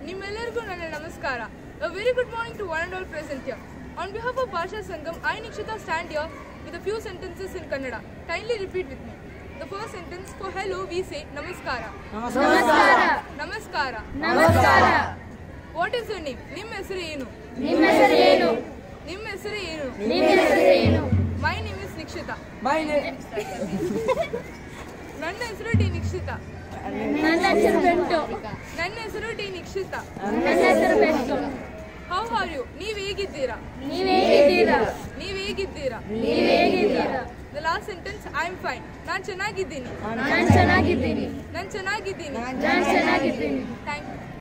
ನಿಮ್ಮೆಲ್ಲರಿಗೂ ನನ್ನ ನಮಸ್ಕಾರ A very good morning to one and all present here. On behalf of Bhasha Sangam, I Nikshita stand here with a few sentences in Kannada. Kindly repeat with me. The first sentence for hello we say Namaskara. ನಮಸ್ಕಾರ Namaskara. ನಮಸ್ಕಾರ What is your name? ನಿಮ್ಮ ಹೆಸರು ಏನು ನಿಮ್ಮ ಹೆಸರು ಏನು ನಿಮ್ಮ ಹೆಸರು ಏನು ನಿಮ್ಮ ಹೆಸರು ಏನು my name is Nikshita My name. ನನ್ನ ಹೆಸರು ಡಿ ನಿಕ್ಷಿತಾ ನನ್ನ ಹೆಸರು ಬೆಂಟು ನನ್ನ ಹೆಸರು ಡಿ ನಿಕ್ಷಿತಾ ನನ್ನ ಹೆಸರು ಬೆಂಟು ಹೌ ಆರ್ ಯು ನೀವು ಹೇಗಿದ್ದೀರಾ ನೀವ್ ಹೇಗಿದ್ದೀರಾ ನೀವು ಹೇಗಿದ್ದೀರಾ ನೀವ್ ಹೇಗಿದ್ದೀರಾ the last sentence I am fine ನಾನು ಚೆನ್ನಾಗಿದ್ದೀನಿ ನಾನ್ ಚೆನ್ನಾಗಿದ್ದೀನಿ ನಾನು ಚೆನ್ನಾಗಿದ್ದೀನಿ ನಾನ್ ಚೆನ್ನಾಗಿದ್ದೀನಿ ಥ್ಯಾಂಕ್ ಯು